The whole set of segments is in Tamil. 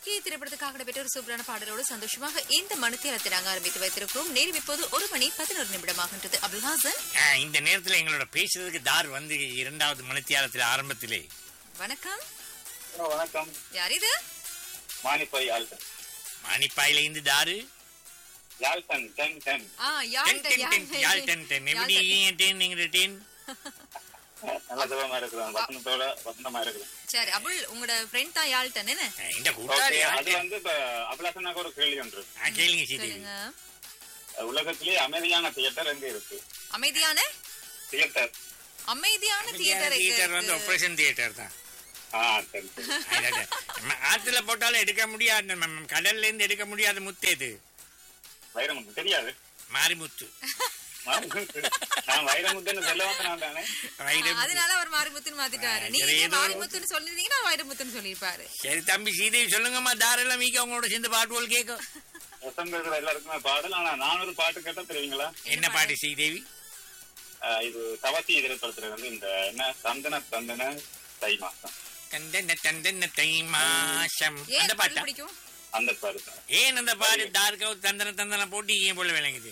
ஓகே திரைப்படத்துக்காக நடைபெற்ற ஒரு சூப்பரான பாடலோடு சந்தோஷமாக இந்த மணித்தியாலத்தை நாங்கள் ஆரம்பித்து வைத்திருக்கிறோம் நேரம் இப்போது ஒரு மணி பதினோரு நிமிடமாகின்றது அபுல் ஹாசன் ஆ, இந்த நேரத்துல எங்களோட பேசுறதுக்கு தார் வந்து இரண்டாவது மணித்தியாலத்தில் ஆரம்பத்திலே வணக்கம் ஹலோ வணக்கம் யார் இது மானிப்பை யாழ்டன் மணிப்பாயில இருந்து தாரு யாழ்டன் டென் டென் ஆ டென் யாழ்ட டென் டென் யாழ் டென் டென் எப்படி டென் நீங்க டென் நல்ல சுகமா இருக்கிறோம் வசனத்தோட வசனமா இருக்கிறோம் சரி அபுல் உங்களோட ஃப்ரெண்ட் தான் யாழ்டன் என்ன இந்த ஓகே கூட்டாளி அது வந்து இப்ப அபிலாசனாக ஒரு கேள்வி ஒன்று இருக்கு. ஆ, கேளுங்க சீதேவி சொல்லுங்க உலகத்திலேயே அமைதியான தியேட்டர் எங்க இருக்கு அமைதியான தியேட்டர் அமைதியான தியேட்டர் தியேட்டர் வந்து ஆபரேஷன் தியேட்டர் தான் ஆ சரி சரி அதான், அதான். நம்ம ஆத்துல போட்டாலும் எடுக்க முடியாது நம்ம கடல்ல இருந்து எடுக்க முடியாத முத்து இது வைரமுத்து தெரியாது மாரிமுத்து மாரிமுத்து. நான் வைரமுத்துன்னு சொல்ல வந்து நான் தானே வைரம் அதனால அவர் மாரிமுத்துன்னு மாத்திட்டாரு ஆ, நீங்க சரி, ஏதோ ஒரு- மாரிமுத்துன்னு சொல்லிருந்தீங்கன்னா வைரமுத்துன்னு சொல்லிருப்பாரு சரி தம்பி சீதேவி சொல்லுங்கம்மா தாரெல்லாம் மீக்க உங்களோட சேர்ந்து பாட்டுவோல் கேட்கும் வசந்தத்துல எல்லாருக்குமே பாடல் ஆனா நான் ஒரு பாட்டு கேட்டா தெரியுங்களா என்ன பாட்டு ஸ்ரீதேவி ஆ, இது தவசி திரைப்படத்துல வந்து இந்த என்ன சந்தன சந்தன தை மாசம் தந்தன தந்தன தை மாசம் ஏன் அந்த பாடல் பாட்டா பிடிக்கும் அந்த பாட்டு தான் ஏன் அந்த பாட்டு தாருக்க தந்தன தந்தன போட்டு ஏன் போல விளங்குது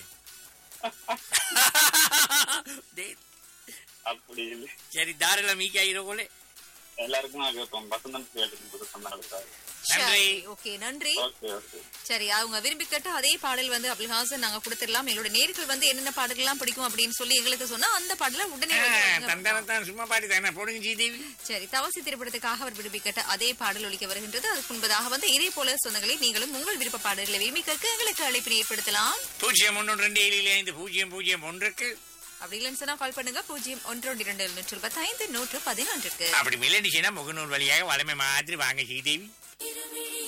டேய், அப்படி இல்லை சரி தாரெல்லாம் மீக்க ஆயிரோ போல எல்லாருக்கும் நான் கேட்போம் வசந்தம் கேட்டு சொன்னாங்க நன்றி ஓகே நன்றி ஓகே ஓகே சரி அவங்க விரும்பி கேட்ட அதே பாடல் வந்து அப்துல் ஹாசன் நாங்க கொடுத்துடலாம் எங்களோட நேர்கள் வந்து என்னென்ன பாடல்கள்லாம் பிடிக்கும் அப்படின்னு சொல்லி எங்களுக்கு சொன்னா அந்த பாடலை உடனே வந்து வழங்க தந்தன தான் சும்மா பாடி தானே போடுங்க ஸ்ரீதேவி சரி தவசி திரைப்படத்துக்காக அவர் விரும்பி கேட்ட அதே பாடல் ஒலிக்க வருகின்றது அதுக்கு முன்பதாக வந்து இதே போல சொந்தங்களை நீங்களும் உங்கள் விருப்ப பாடல்களை விரும்பி கேட்க எங்களுக்கு அழைப்பினை ஏற்படுத்தலாம் பூஜ்ஜியம் ஒன்று ரெண்டு ஏழு ஐந்து பூஜ்ஜியம் பூஜ்ஜியம் ஒன்றுக்கு அப்படி இல்லைன்னு சொன்னா கால் பண்ணுங்க பூஜ்ஜியம் ஒன்று ஒன்று இரண்டு நூற்று பத்தைந்து நூற்று பதினொன்றுக்கு அப்படி மில்லடிச்சுன்னா முகநூல் வழியாக வளமை மாதிரி வாங்க ஸ்ரீதேவி